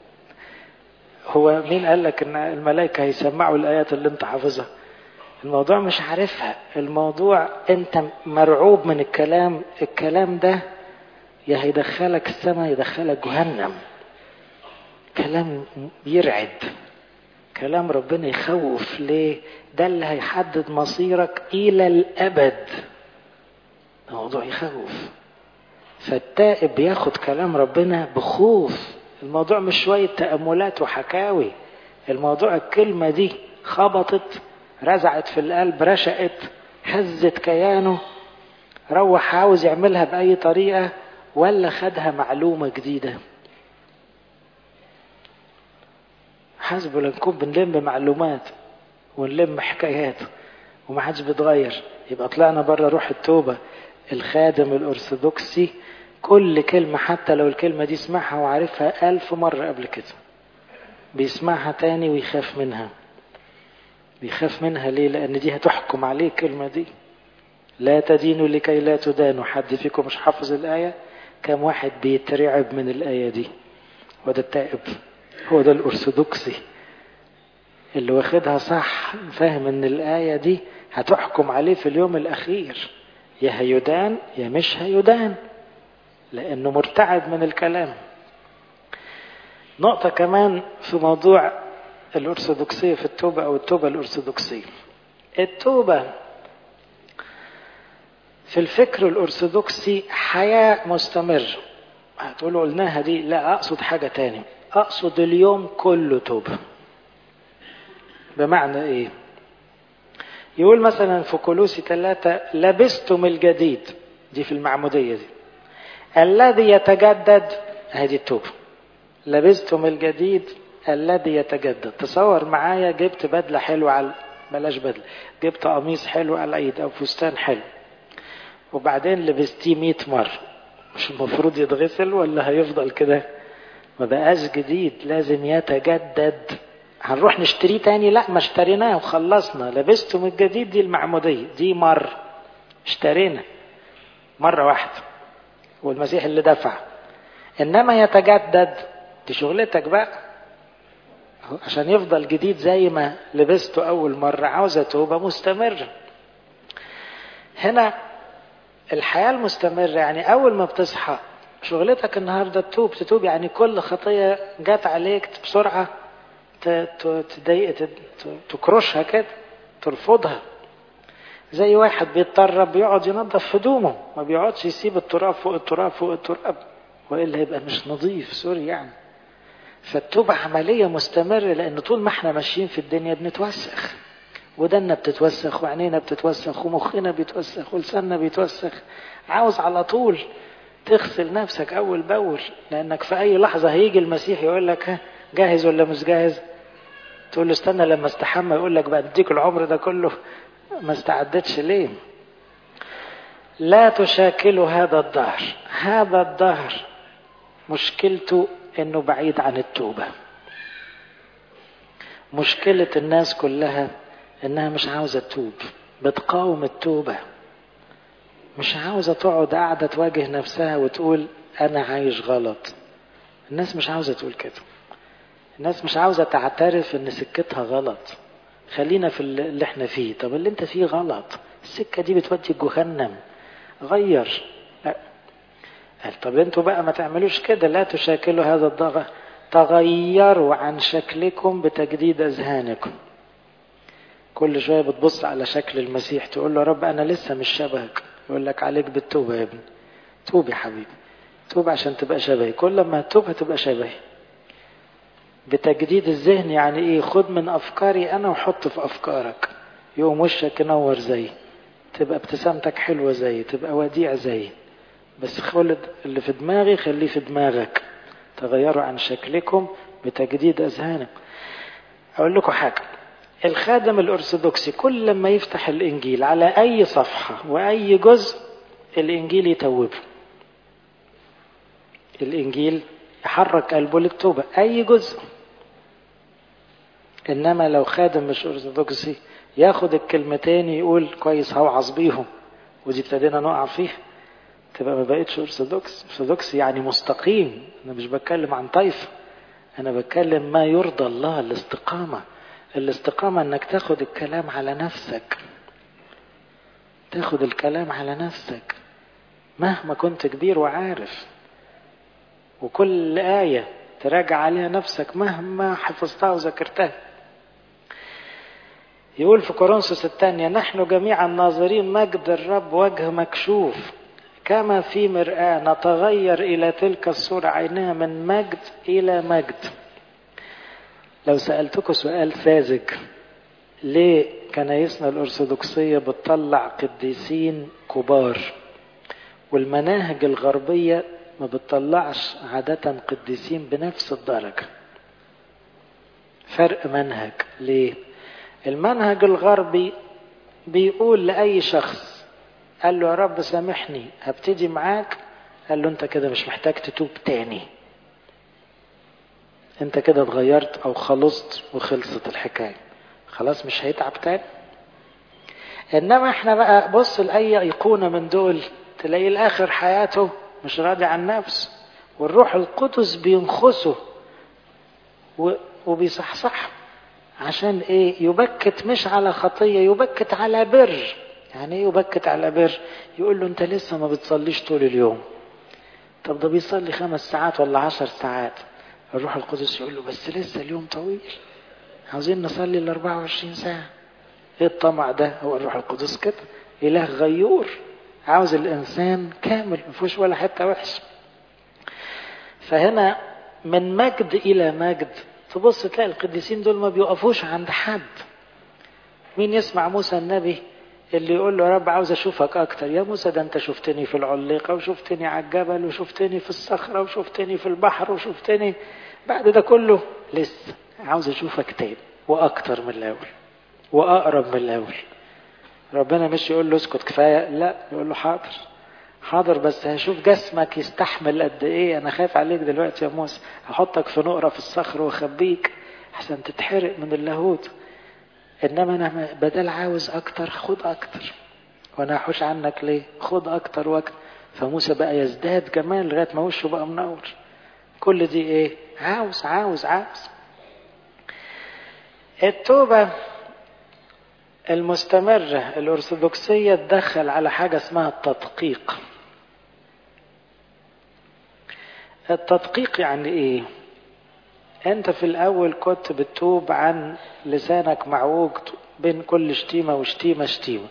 Speaker 1: هو مين قال لك ان الملائكة هيسمعوا الآيات اللي انت حافظها الموضوع مش عارفها الموضوع انت مرعوب من الكلام الكلام ده يا هيدخلك السماء يدخلك جهنم كلام يرعد كلام ربنا يخوف ليه ده اللي هيحدد مصيرك الى الابد الموضوع يخوف فالتائب بياخد كلام ربنا بخوف الموضوع مش شوية تأملات وحكاوي الموضوع الكلمة دي خبطت رزعت في القلب رشقت هزت كيانه روح عاوز يعملها بأي طريقة ولا خدها معلومة جديدة حسب نكون بنلم معلومات ونلم حكايات ومحدش بيتغير يبقى طلعنا بره روح التوبة الخادم الأرثوذكسي كل كلمة حتى لو الكلمة دي سمعها وعارفها ألف مرة قبل كده بيسمعها تاني ويخاف منها بيخاف منها ليه لأن دي هتحكم عليه الكلمة دي لا تدينوا لكي لا تدانوا حد فيكم مش حافظ الآية كم واحد بيترعب من الآية دي وده التائب هو ده الأرثوذكسي اللي واخدها صح فاهم ان الآية دي هتحكم عليه في اليوم الأخير يا هيدان يا مش هيدان لأنه مرتعب من الكلام نقطة كمان في موضوع الأرثوذكسية في التوبة أو التوبة الأرثوذكسية التوبة في الفكر الأرثوذكسي حياة مستمرة هتقولوا قلناها دي لا أقصد حاجة تاني أقصد اليوم كله توبة بمعنى إيه يقول مثلا في كولوسي ثلاثة لبستم الجديد دي في المعمودية دي الذي يتجدد هذه التوبة لبستم الجديد الذي يتجدد تصور معايا جبت بدلة حلوة على بلاش بدلة جبت قميص حلو على العيد أو فستان حلو وبعدين لبستيه 100 مرة مش المفروض يتغسل ولا هيفضل كده ما بقاش جديد لازم يتجدد هنروح نشتريه تاني لا ما اشتريناه وخلصنا لبستم الجديد دي المعمودية دي مرة اشترينا مرة واحدة والمسيح اللي دفع انما يتجدد دي شغلتك بقى عشان يفضل جديد زي ما لبسته اول مرة عاوزة توبة مستمرة هنا الحياة المستمرة يعني اول ما بتصحى شغلتك النهاردة تتوب تتوب يعني كل خطية جات عليك بسرعة تضايق تكرشها كده ترفضها زي واحد بيتطرب بيقعد ينظف هدومه ما بيقعدش يسيب التراب فوق التراب فوق التراب والا يبقى مش نظيف سوري يعني فالتوبة عملية مستمرة لأن طول ما احنا ماشيين في الدنيا بنتوسخ ودنا بتتوسخ وعينينا بتتوسخ ومخنا بيتوسخ ولساننا بيتوسخ عاوز على طول تغسل نفسك أول بأول لأنك في أي لحظة هيجي المسيح يقول لك ها جاهز ولا مش جاهز تقول له استنى لما استحمى يقول لك بقى اديك العمر ده كله ما استعدتش ليه لا تشاكلوا هذا الدهر هذا الدهر مشكلته انه بعيد عن التوبة مشكلة الناس كلها انها مش عاوزة تتوب بتقاوم التوبة مش عاوزة تقعد قاعدة تواجه نفسها وتقول انا عايش غلط الناس مش عاوزة تقول كده الناس مش عاوزة تعترف ان سكتها غلط خلينا في اللي احنا فيه طب اللي انت فيه غلط السكة دي بتودي جهنم غير لا. قال طب انتوا بقى ما تعملوش كده لا تشاكلوا هذا الضغط تغيروا عن شكلكم بتجديد اذهانكم كل شوية بتبص على شكل المسيح تقول له يا رب انا لسه مش شبهك يقول لك عليك بالتوبة يا ابني توب يا حبيبي توب عشان تبقى شبهي كل ما تتوب هتبقى شبهي بتجديد الذهن يعني ايه خد من افكاري انا وحط في افكارك يقوم وشك ينور زي تبقى ابتسامتك حلوة زي تبقى وديع زي بس خلد اللي في دماغي خليه في دماغك تغيروا عن شكلكم بتجديد اذهانك اقول لكم حاجة الخادم الارثوذكسي كل لما يفتح الانجيل على اي صفحة واي جزء الانجيل يتوبه الانجيل يحرك قلبه للتوبة اي جزء انما لو خادم مش ارثوذكسي ياخد الكلمتين يقول كويس هوعظ بيهم ودي ابتدينا نقع فيها تبقى ما بقتش ارثوذكس ارثوذكس يعني مستقيم انا مش بتكلم عن طائفه انا بتكلم ما يرضى الله الاستقامه الاستقامه انك تاخد الكلام على نفسك تاخد الكلام على نفسك مهما كنت كبير وعارف وكل آية تراجع عليها نفسك مهما حفظتها وذاكرتها يقول في كورنثوس الثانية نحن جميعا ناظرين مجد الرب وجه مكشوف كما في مرآة نتغير إلى تلك الصورة عينها من مجد إلى مجد لو سألتكم سؤال ساذج ليه كنايسنا الأرثوذكسية بتطلع قديسين كبار والمناهج الغربية ما بتطلعش عادة قديسين بنفس الدرجة فرق منهج ليه المنهج الغربي بيقول لأي شخص قال له يا رب سامحني هبتدي معاك قال له انت كده مش محتاج تتوب تاني انت كده اتغيرت او خلصت وخلصت الحكاية خلاص مش هيتعب تاني انما احنا بقى بص لاي ايقونة من دول تلاقيه لاخر حياته مش راضي عن نفسه والروح القدس بينخسه وبيصحصح عشان ايه يبكت مش على خطية يبكت على بر يعني ايه يبكت على بر يقول له انت لسه ما بتصليش طول اليوم طب ده بيصلي خمس ساعات ولا عشر ساعات الروح القدس يقول له بس لسه اليوم طويل عاوزين نصلي ال 24 ساعة ايه الطمع ده هو الروح القدس كده اله غيور عاوز الانسان كامل ما فيهوش ولا حته وحشه فهنا من مجد الى مجد تبص تلاقي القديسين دول ما بيقفوش عند حد مين يسمع موسى النبي اللي يقول له يا رب عاوز اشوفك اكتر يا موسى ده انت شفتني في العليقه وشفتني على الجبل وشفتني في الصخره وشفتني في البحر وشفتني بعد ده كله لسه عاوز اشوفك تاني واكتر من الاول واقرب من الاول ربنا مش يقول له اسكت كفايه لا يقول له حاضر حاضر بس هشوف جسمك يستحمل قد ايه انا خايف عليك دلوقتي يا موسى هحطك في نقره في الصخر واخبيك احسن تتحرق من اللاهوت انما انا بدل عاوز اكتر خد اكتر وانا هحوش عنك ليه خد اكتر واكتر فموسى بقى يزداد جمال لغايه ما وشه بقى منور كل دي ايه عاوز عاوز عاوز التوبه المستمرة الأرثوذكسية تدخل على حاجة اسمها التدقيق التدقيق يعني ايه انت في الاول كنت بتتوب عن لسانك معوج بين كل شتيمة وشتيمة شتيمة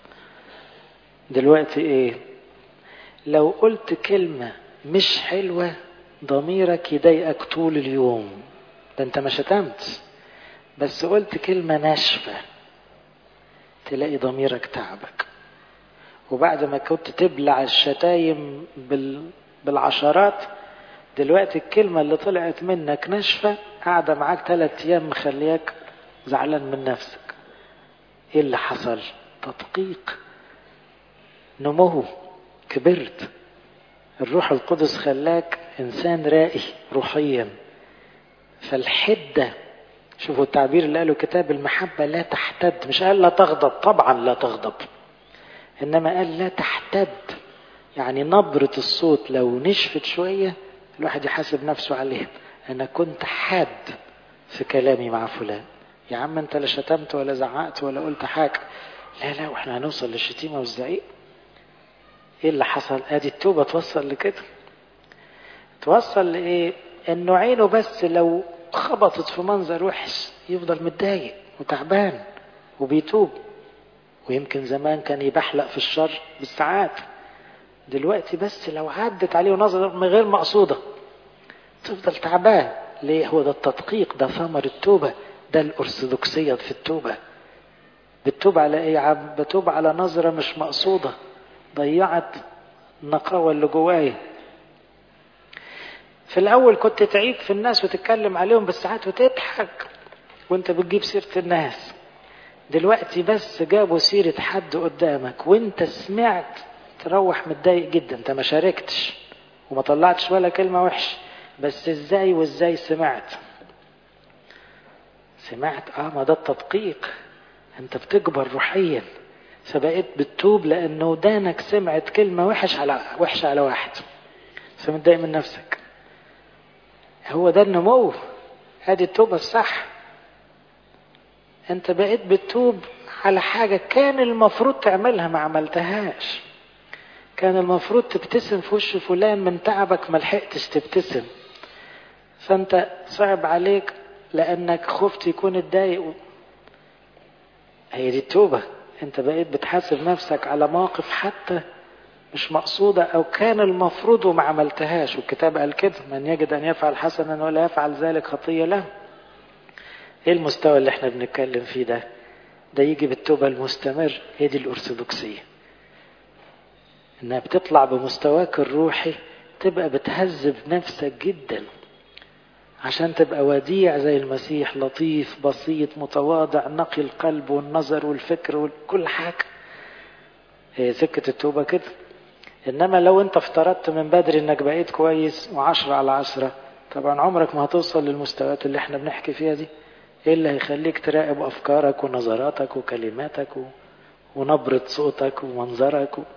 Speaker 1: دلوقتي ايه لو قلت كلمة مش حلوة ضميرك يضايقك طول اليوم ده انت ما شتمت بس قلت كلمة ناشفة تلاقي ضميرك تعبك وبعد ما كنت تبلع الشتايم بال... بالعشرات دلوقتي الكلمة اللي طلعت منك ناشفة قاعدة معاك ثلاث أيام مخلياك زعلان من نفسك إيه اللي حصل؟ تدقيق نمو كبرت الروح القدس خلاك إنسان رائي روحيا فالحدة شوفوا التعبير اللي قاله كتاب المحبة لا تحتد مش قال لا تغضب طبعا لا تغضب إنما قال لا تحتد يعني نبرة الصوت لو نشفت شوية الواحد يحاسب نفسه عليها أنا كنت حاد في كلامي مع فلان يا عم أنت لا شتمت ولا زعقت ولا قلت حاجة لا لا وإحنا هنوصل للشتيمة والزعيق إيه اللي حصل؟ أدي التوبة توصل لكده توصل لإيه؟ إنه عينه بس لو خبطت في منظر وحش يفضل متضايق وتعبان وبيتوب ويمكن زمان كان يبحلق في الشر بالساعات دلوقتي بس لو عدت عليه نظرة من غير مقصودة تفضل تعبان ليه هو ده التدقيق ده ثمر التوبة ده الأرثوذكسية في التوبة بتوب على ايه يا عم بتوب على نظرة مش مقصودة ضيعت النقاوة اللي جوايا في الأول كنت تعيب في الناس وتتكلم عليهم بالساعات وتضحك وانت بتجيب سيرة الناس دلوقتي بس جابوا سيرة حد قدامك وانت سمعت تروح متضايق جدا انت ما شاركتش وما طلعتش ولا كلمة وحش بس ازاي وازاي سمعت سمعت اه ما ده التدقيق انت بتكبر روحيا فبقيت بتتوب لانه ودانك سمعت كلمة وحش على وحشة على واحد فمتضايق من نفسك هو ده النمو ادي التوبة الصح انت بقيت بتتوب على حاجة كان المفروض تعملها ما عملتهاش كان المفروض تبتسم في وش فلان من تعبك ما لحقتش تبتسم فانت صعب عليك لانك خفت يكون اتضايق هي دي التوبة انت بقيت بتحاسب نفسك على مواقف حتى مش مقصودة او كان المفروض وما عملتهاش والكتاب قال كده من يجد ان يفعل حسنا ولا يفعل ذلك خطية له ايه المستوى اللي احنا بنتكلم فيه ده ده يجي بالتوبة المستمر هي دي الارثوذكسية انها بتطلع بمستواك الروحي تبقى بتهذب نفسك جدا عشان تبقى وديع زي المسيح لطيف بسيط متواضع نقي القلب والنظر والفكر وكل حاجة هي سكة التوبة كده إنما لو أنت افترضت من بدري إنك بقيت كويس وعشرة على عشرة طبعا عمرك ما هتوصل للمستويات اللي احنا بنحكي فيها دي إيه اللي هيخليك تراقب أفكارك ونظراتك وكلماتك و... ونبرة صوتك ومنظرك و...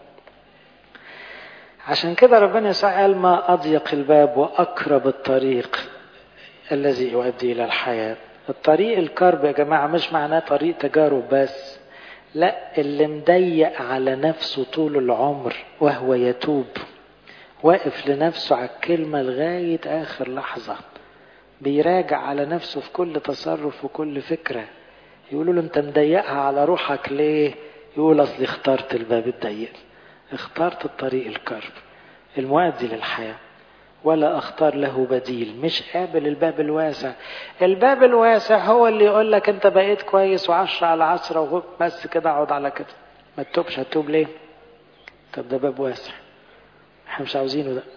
Speaker 1: عشان كده ربنا يسوع قال ما أضيق الباب وأقرب الطريق الذي يؤدي إلى الحياة الطريق الكرب يا جماعة مش معناه طريق تجارب بس لا اللي مضيق على نفسه طول العمر وهو يتوب واقف لنفسه على الكلمة لغاية آخر لحظة بيراجع على نفسه في كل تصرف وكل فكرة يقولوا له انت مضيقها على روحك ليه يقول اصلي اخترت الباب الضيق اخترت الطريق الكرب المؤدي للحياه ولا اختار له بديل مش قابل الباب الواسع الباب الواسع هو اللي يقول لك انت بقيت كويس وعشرة على عشرة بس كده اقعد على كده ما تتوبش هتوب ليه طب ده باب واسع احنا مش عاوزينه ده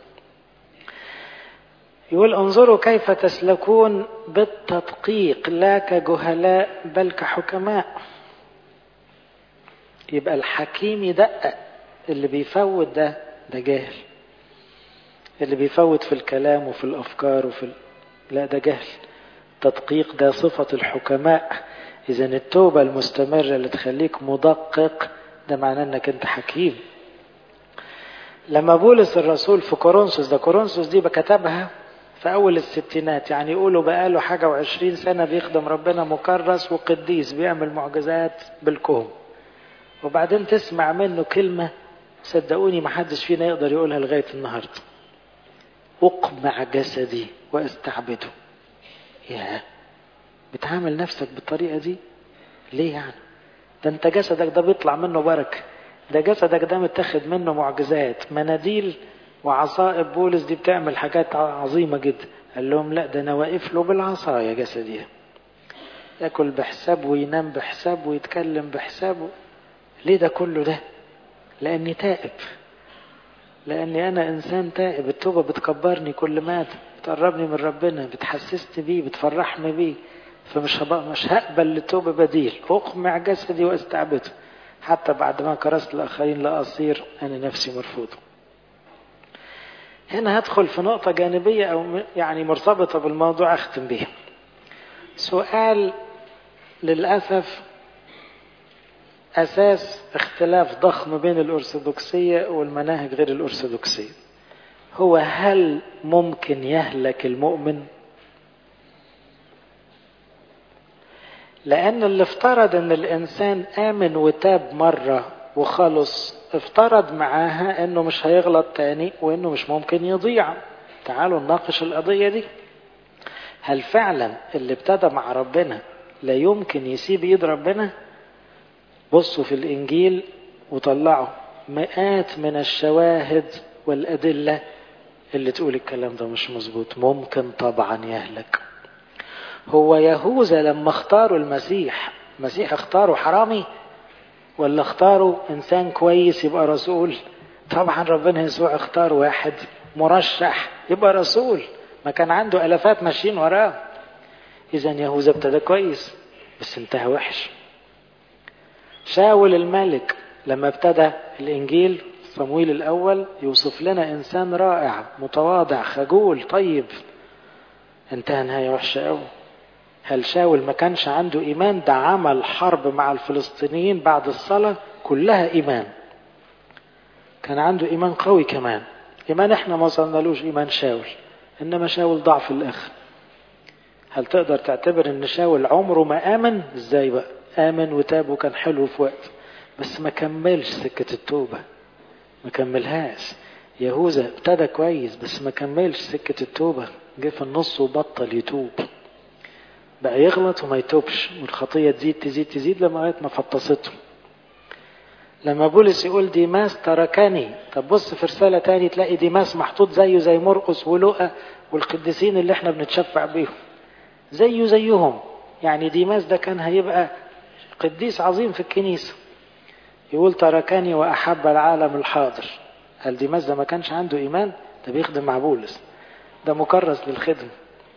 Speaker 1: يقول انظروا كيف تسلكون بالتدقيق لا كجهلاء بل كحكماء يبقى الحكيم يدقق اللي بيفوت ده ده جاهل اللي بيفوت في الكلام وفي الأفكار وفي ال... لا ده جهل تدقيق ده صفة الحكماء إذا التوبة المستمرة اللي تخليك مدقق ده معناه أنك أنت حكيم لما بولس الرسول في كورنثوس ده كورنثوس دي بكتبها في أول الستينات يعني يقولوا بقاله حاجة وعشرين سنة بيخدم ربنا مكرس وقديس بيعمل معجزات بالكون وبعدين تسمع منه كلمة صدقوني محدش فينا يقدر يقولها لغاية النهارده أقمع جسدي وأستعبده يا بتعامل نفسك بالطريقة دي ليه يعني ده انت جسدك ده بيطلع منه بركة ده جسدك ده متاخد منه معجزات مناديل وعصائب بولس دي بتعمل حاجات عظيمة جدا قال لهم لا ده انا واقف له بالعصاية جسدي ياكل بحساب وينام بحساب ويتكلم بحسابه ليه ده كله ده لاني تائب لاني انا انسان تائب التوبه بتكبرني كل مات بتقربني من ربنا بتحسسني بيه بتفرحني بيه فمش هبقى مش هقبل للتوبه بديل اقمع جسدي واستعبده حتى بعد ما كرست الاخرين لا اصير انا نفسي مرفوض هنا هدخل في نقطه جانبيه او يعني مرتبطه بالموضوع اختم بيها سؤال للاسف أساس اختلاف ضخم بين الأرثوذكسية والمناهج غير الأرثوذكسية هو هل ممكن يهلك المؤمن لأن اللي افترض أن الإنسان آمن وتاب مرة وخلص افترض معاها أنه مش هيغلط تاني وأنه مش ممكن يضيع تعالوا نناقش القضية دي هل فعلا اللي ابتدى مع ربنا لا يمكن يسيب ايد ربنا بصوا في الانجيل وطلعوا مئات من الشواهد والأدلة اللي تقول الكلام ده مش مظبوط ممكن طبعا يهلك هو يهوذا لما اختاروا المسيح المسيح اختاروا حرامي ولا اختاروا انسان كويس يبقى رسول طبعا ربنا يسوع اختار واحد مرشح يبقى رسول ما كان عنده الافات ماشيين وراه اذا يهوذا ابتدى كويس بس انتهى وحش شاول الملك لما ابتدى الانجيل صمويل الاول يوصف لنا انسان رائع متواضع خجول طيب انتهى نهايه وحشه قوي هل شاول ما كانش عنده ايمان ده عمل حرب مع الفلسطينيين بعد الصلاه كلها ايمان كان عنده ايمان قوي كمان ايمان احنا ما وصلنالوش ايمان شاول انما شاول ضعف في الاخر هل تقدر تعتبر ان شاول عمره ما امن ازاي بقى امن وتاب وكان حلو في وقت بس ما كملش سكه التوبه ما كملهاش يهوذا ابتدى كويس بس ما كملش سكه التوبه جه في النص وبطل يتوب بقى يغلط وما يتوبش والخطيه تزيد تزيد تزيد لغايه ما فطسته لما بولس يقول ديماس تركني طب بص في رسالة تاني تلاقي ديماس محطوط زيه زي مرقس ولوقا والقديسين اللي احنا بنتشفع بيهم زيه زيهم يعني ديماس ده كان هيبقى قديس عظيم في الكنيسة يقول تركني وأحب العالم الحاضر هل ديماس ده ما كانش عنده إيمان ده بيخدم مع بولس ده مكرس للخدمة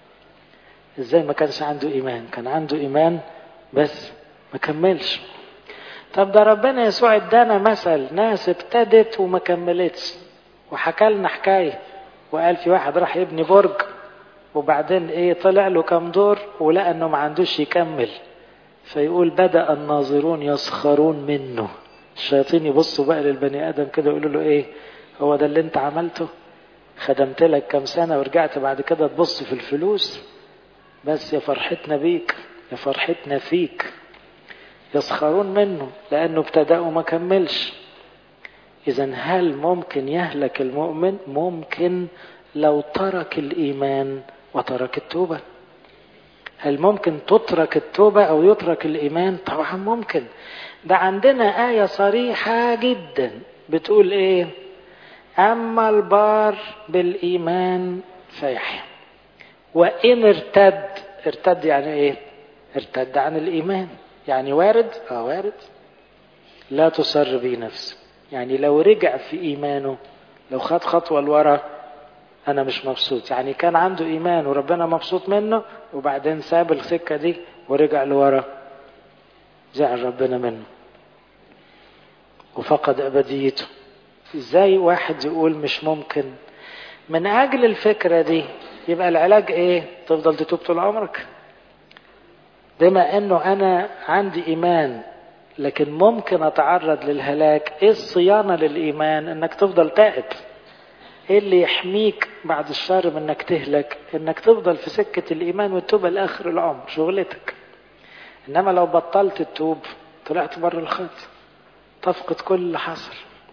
Speaker 1: ازاي ما كانش عنده إيمان كان عنده إيمان بس ما كملش طب ده ربنا يسوع ادانا مثل ناس ابتدت وما كملتش وحكى لنا حكايه وقال في واحد راح يبني برج وبعدين ايه طلع له كام دور ولقى انه ما عندوش يكمل فيقول بدا الناظرون يسخرون منه الشياطين يبصوا بقى للبني ادم كده يقولوا له ايه هو ده اللي انت عملته خدمت لك كام سنه ورجعت بعد كده تبص في الفلوس بس يا فرحتنا بيك يا فرحتنا فيك يسخرون منه لأنه ابتدأ وما كملش إذا هل ممكن يهلك المؤمن؟ ممكن لو ترك الإيمان وترك التوبة هل ممكن تترك التوبة أو يترك الإيمان؟ طبعا ممكن ده عندنا آية صريحة جدا بتقول إيه؟ أما البار بالإيمان فيحيا وإن ارتد ارتد يعني إيه؟ ارتد عن الإيمان يعني وارد اه وارد لا تصر به نفسه يعني لو رجع في ايمانه لو خد خطوه لورا انا مش مبسوط يعني كان عنده ايمان وربنا مبسوط منه وبعدين ساب السكه دي ورجع لورا زعل ربنا منه وفقد ابديته ازاي واحد يقول مش ممكن من اجل الفكره دي يبقى العلاج ايه تفضل تتوب طول عمرك بما انه انا عندي ايمان لكن ممكن اتعرض للهلاك ايه الصيانه للايمان انك تفضل تائب ايه اللي يحميك بعد الشر من انك تهلك انك تفضل في سكه الايمان والتوبه لاخر العمر شغلتك انما لو بطلت التوب طلعت بره الخط تفقد كل اللي حصل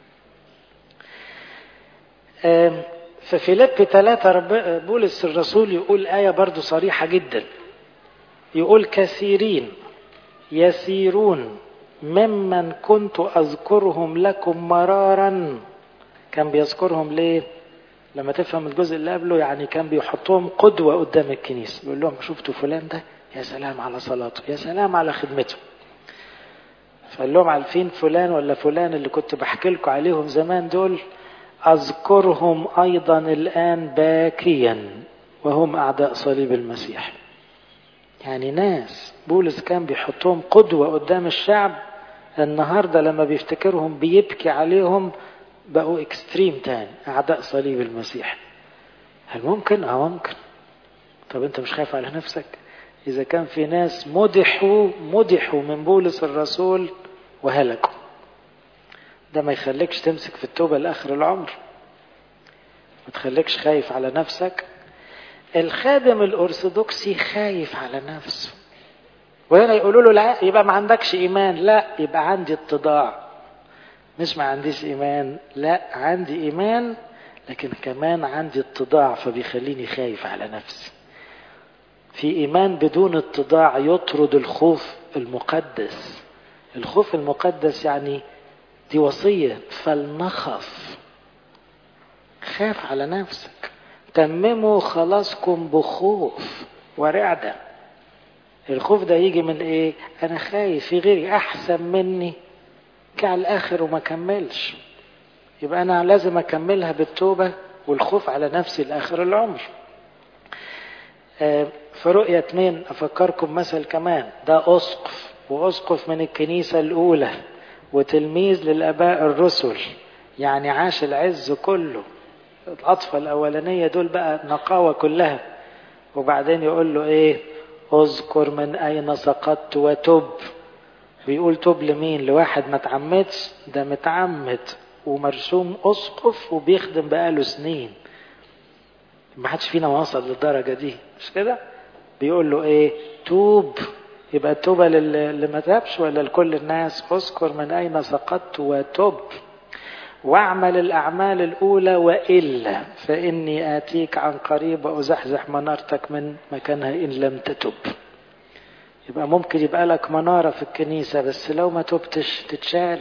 Speaker 1: في فيليب ثلاثة بولس الرسول يقول آية برضو صريحة جدا يقول كثيرين يسيرون ممن كنت أذكرهم لكم مرارا كان بيذكرهم ليه لما تفهم الجزء اللي قبله يعني كان بيحطهم قدوة قدام الكنيسة بيقول لهم شفتوا فلان ده يا سلام على صلاته يا سلام على خدمته فقال لهم عارفين فلان ولا فلان اللي كنت بحكي لكم عليهم زمان دول أذكرهم أيضا الآن باكيا وهم أعداء صليب المسيح يعني ناس بولس كان بيحطهم قدوة قدام الشعب النهاردة لما بيفتكرهم بيبكي عليهم بقوا اكستريم تاني أعداء صليب المسيح هل ممكن؟ اه ممكن طب انت مش خايف على نفسك إذا كان في ناس مدحوا مدحوا من بولس الرسول وهلكوا ده ما يخليكش تمسك في التوبة لآخر العمر ما تخليكش خايف على نفسك الخادم الأرثوذكسي خايف على نفسه وهنا يقولوا له لا يبقى ما عندكش إيمان لا يبقى عندي اتضاع مش ما عنديش إيمان لا عندي إيمان لكن كمان عندي اتضاع فبيخليني خايف على نفسي في إيمان بدون اتضاع يطرد الخوف المقدس الخوف المقدس يعني دي وصية فلنخف خاف على نفسك تمموا خلاصكم بخوف ورعدة الخوف ده يجي من ايه انا خايف في غيري احسن مني جه على الاخر وما كملش يبقى انا لازم اكملها بالتوبة والخوف على نفسي لاخر العمر آه في رؤية اتنين افكركم مثل كمان ده اسقف واسقف من الكنيسة الاولى وتلميذ للاباء الرسل يعني عاش العز كله العطفة الاولانية دول بقى نقاوة كلها وبعدين يقول له ايه اذكر من اين سقطت وتب بيقول تب لمين لواحد ما تعمدش ده متعمد ومرسوم اسقف وبيخدم بقاله سنين ما حدش فينا وصل للدرجه دي مش كده بيقول له ايه توب يبقى التوبه اللي ما تابش ولا لكل الناس اذكر من اين سقطت وتب واعمل الاعمال الاولى والا فاني اتيك عن قريب وازحزح منارتك من مكانها ان لم تتب يبقى ممكن يبقى لك مناره في الكنيسه بس لو ما تبتش تتشال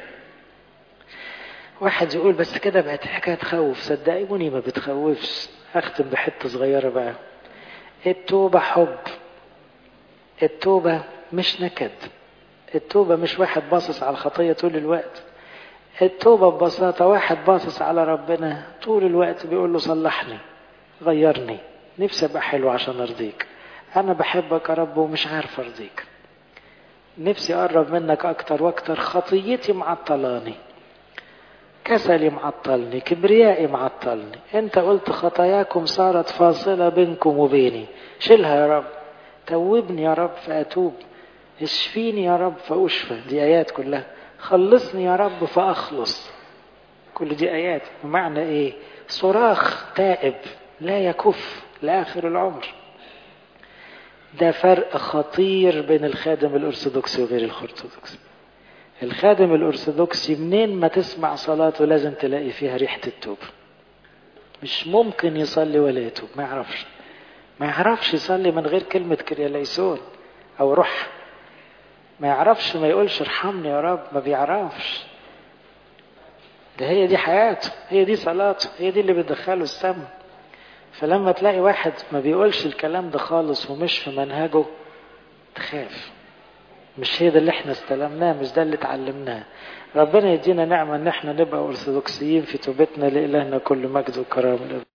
Speaker 1: واحد يقول بس كده بقت حكايه تخوف صدقوني ما بتخوفش اختم بحته صغيره بقى التوبه حب التوبه مش نكد التوبه مش واحد باصص على الخطيه طول الوقت التوبه ببساطه واحد باصص على ربنا طول الوقت بيقول له صلحني غيرني نفسي ابقى حلو عشان ارضيك انا بحبك يا رب ومش عارف ارضيك نفسي اقرب منك اكتر واكتر خطيتي معطلاني كسلي معطلني كبريائي معطلني انت قلت خطاياكم صارت فاصلة بينكم وبيني شيلها يا رب توبني يا رب فأتوب اشفيني يا رب فأشفى دي آيات كلها خلصني يا رب فأخلص كل دي آيات بمعنى إيه صراخ تائب لا يكف لآخر العمر ده فرق خطير بين الخادم الأرثوذكسي وغير الأرثوذكسي الخادم الأرثوذكسي منين ما تسمع صلاته لازم تلاقي فيها ريحة التوبة مش ممكن يصلي ولا يتوب ما يعرفش ما يعرفش يصلي من غير كلمة كرياليسون أو روح ما يعرفش ما يقولش ارحمني يا رب ما بيعرفش ده هي دي حياته هي دي صلاته هي دي اللي بتدخله السما فلما تلاقي واحد ما بيقولش الكلام ده خالص ومش في منهجه تخاف مش هي ده اللي احنا استلمناه مش ده اللي اتعلمناه ربنا يدينا نعمة ان احنا نبقى ارثوذكسيين في توبتنا لإلهنا كل مجد وكرامة